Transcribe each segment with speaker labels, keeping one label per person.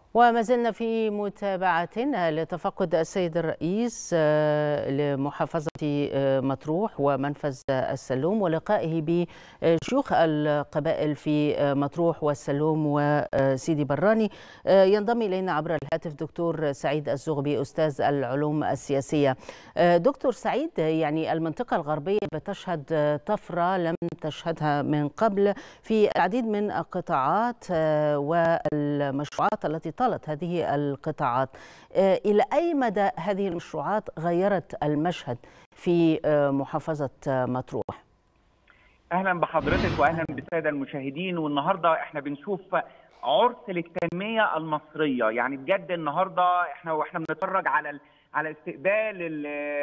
Speaker 1: وما زلنا في متابعتنا لتفقد السيد الرئيس لمحافظة مطروح ومنفذ السلوم ولقائه بشيوخ القبائل في مطروح والسلوم وسيدي براني ينضم إلينا عبر الهاتف دكتور سعيد الزغبي أستاذ العلوم السياسية دكتور سعيد يعني المنطقة الغربية بتشهد طفرة لم تشهدها من قبل في العديد من القطاعات والمشروعات التي طالت هذه القطاعات إلى أي مدى هذه المشروعات غيرت المشهد في محافظة مطروح
Speaker 2: أهلا بحضرتك وأهلا بالسادة المشاهدين والنهاردة إحنا بنشوف عرس للتنمية المصرية يعني بجد النهاردة إحنا وإحنا بنتفرج على على استقبال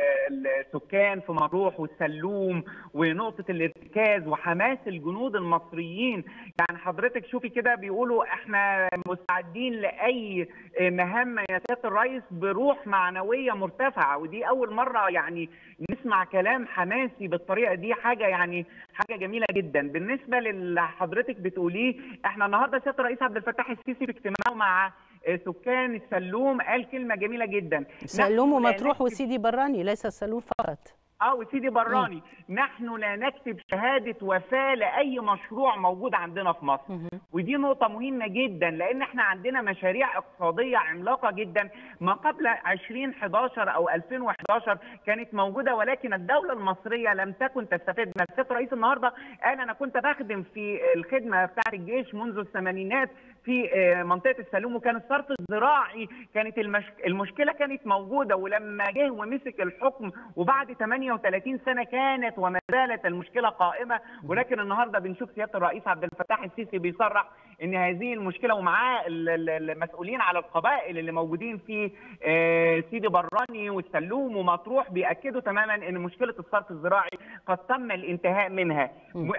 Speaker 2: السكان في مطروح والسلوم ونقطة الارتكاز وحماس الجنود المصريين يعني حضرتك شوفي كده بيقولوا احنا مستعدين لأي مهمة يا سيادة الرئيس بروح معنوية مرتفعة ودي أول مرة يعني نسمع كلام حماسي بالطريقة دي حاجة يعني حاجة جميلة جدا بالنسبة للي حضرتك بتقوليه احنا النهاردة سيادة الرئيس عبد الفتاح السيسي في اجتماعه مع سكان السلوم قال كلمه جميله جدا
Speaker 1: سلوم ومطروح وسيدي براني ليس السلوم فقط
Speaker 2: اه وسيدي براني م. نحن لا نكتب شهاده وفاه لاي مشروع موجود عندنا في مصر م. ودي نقطه مهمه جدا لان احنا عندنا مشاريع اقتصاديه عملاقه جدا ما قبل 2011 او 2011 كانت موجوده ولكن الدوله المصريه لم تكن تستفيد منها السيد الرئيس النهارده قال انا كنت بخدم في الخدمه بتاعه الجيش منذ الثمانينات في منطقه السلوم وكان الصرف الزراعي كانت المش... المشكله كانت موجوده ولما جه ومسك الحكم وبعد 38 سنه كانت وما زالت المشكله قائمه ولكن النهارده بنشوف سياده الرئيس عبد الفتاح السيسي بيصرح ان هذه المشكله ومعاه المسؤولين على القبائل اللي موجودين في سيدي براني والسلوم ومطروح بياكدوا تماما ان مشكله الصرف الزراعي قد تم الانتهاء منها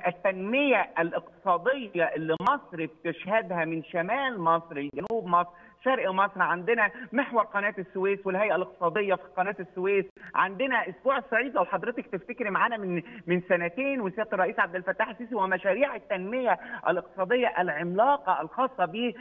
Speaker 2: التنميه الاقتصاديه اللي مصر بتشهدها من شمال مصر لجنوب مصر شرق مصر عندنا محور قناه السويس والهيئه الاقتصاديه في قناه السويس عندنا اسبوع الصعيد لو حضرتك تفتكري معانا من من سنتين وسياده الرئيس عبد الفتاح السيسي ومشاريع التنميه الاقتصاديه العملاقه الخاصه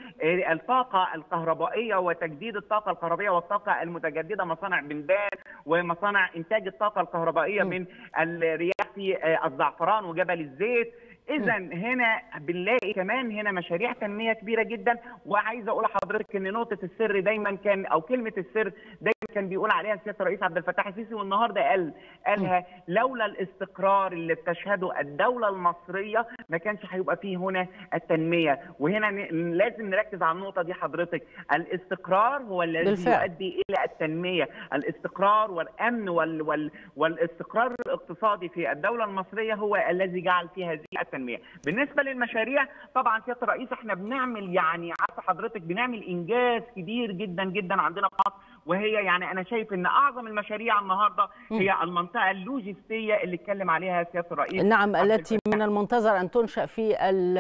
Speaker 2: بالطاقه الكهربائيه وتجديد الطاقه الكهربائيه والطاقه المتجدده مصانع بندان ومصانع انتاج الطاقه الكهربائيه من الرياح في الزعفران وجبل الزيت اذا هنا بنلاقي كمان هنا مشاريع تنميه كبيره جدا وعايز اقول لحضرتك ان نقطه السر دايما كان او كلمه السر دايما كان بيقول عليها سياده الرئيس عبد الفتاح السيسي والنهارده قال قالها لولا الاستقرار اللي بتشهده الدوله المصريه ما كانش هيبقى فيه هنا التنميه وهنا لازم نركز على النقطه دي حضرتك الاستقرار هو الذي بالفعل. يؤدي الى التنميه الاستقرار والامن وال وال والاستقرار الاقتصادي في الدوله المصريه هو الذي جعل فيها هذه التنميه بالنسبه للمشاريع طبعا سياده الرئيس احنا بنعمل يعني عارفه حضرتك بنعمل انجاز كبير جدا جدا عندنا في مصر وهي يعني انا شايف ان اعظم المشاريع النهارده هي المنطقه اللوجستيه اللي اتكلم عليها سياده الرئيس
Speaker 1: نعم التي من المنتظر ان تنشا في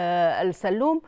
Speaker 1: السلوم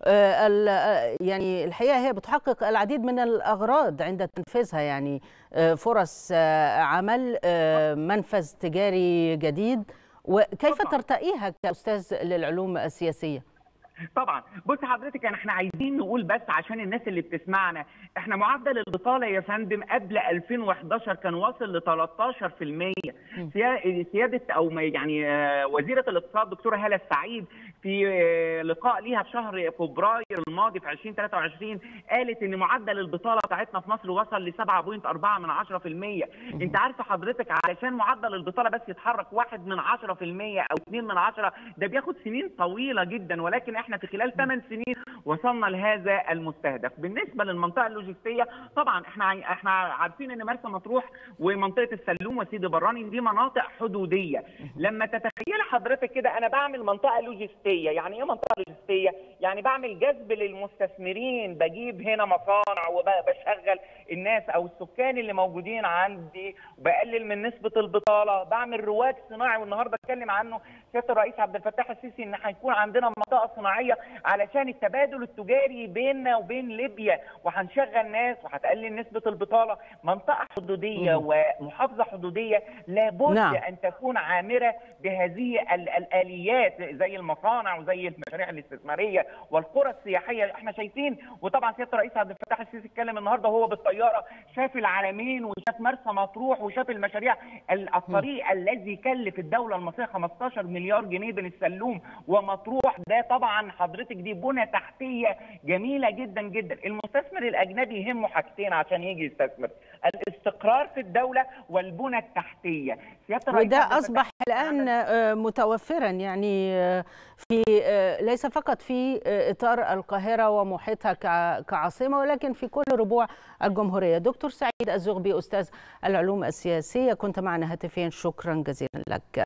Speaker 1: يعني الحقيقه هي بتحقق العديد من الاغراض عند تنفيذها يعني فرص عمل منفذ تجاري جديد وكيف طبعا. ترتقيها كاستاذ للعلوم السياسيه؟
Speaker 2: طبعا بص حضرتك احنا عايزين نقول بس عشان الناس اللي بتسمعنا احنا معدل البطاله يا فندم قبل 2011 كان واصل ل 13% سياده او يعني وزيره الاقتصاد دكتوره هاله السعيد في لقاء ليها في شهر فبراير الماضي في 2023 قالت ان معدل البطاله بتاعتنا في مصر وصل ل 7.4 من 10% انت عارفه حضرتك علشان معدل البطاله بس يتحرك 1 من 10% او 2 من 10 ده بياخد سنين طويله جدا ولكن احنا في خلال 8 سنين وصلنا لهذا المستهدف بالنسبه للمنطقه اللوجستيه طبعا احنا احنا عارفين ان مرسى مطروح ومنطقه السلوم وسيدي براني دي مناطق حدوديه لما تتخيل حضرتك كده انا بعمل منطقه لوجستيه يعني ايه منطقه لوجستيه يعني بعمل جذب للمستثمرين بجيب هنا مصانع وبشغل الناس او السكان اللي موجودين عندي وبقلل من نسبه البطاله بعمل رواج صناعي والنهارده اتكلم عنه سياده الرئيس عبد الفتاح السيسي ان هيكون عندنا منطقه صناعيه علشان التبادل التجاري بيننا وبين ليبيا وهنشغل ناس وهتقلل نسبه البطاله منطقه حدوديه ومحافظه حدوديه لابد نعم. ان تكون عامره بهذه ال الاليات زي المصانع وزي المشاريع الاستثماريه والقرى السياحيه احنا شايفين وطبعا سياده الرئيس عبد الفتاح السيسي اتكلم النهارده وهو بالطياره شاف العالمين وشاف مرسى مطروح وشاف المشاريع الطريق الذي يكلف الدوله المصريه 15 مليار جنيه بين السلوم ومطروح ده طبعا حضرتك دي بنى تحتيه جميله جدا جدا المستثمر الاجنبي يهمه حاجتين عشان يجي يستثمر الاستقرار في الدوله والبنى التحتيه
Speaker 1: وده اصبح الان متوفرا يعني في ليس فقط في اطار القاهره ومحيطها كعاصمه ولكن في كل ربوع الجمهوريه دكتور سعيد الزغبي استاذ العلوم السياسيه كنت معنا هاتفيا شكرا جزيلا لك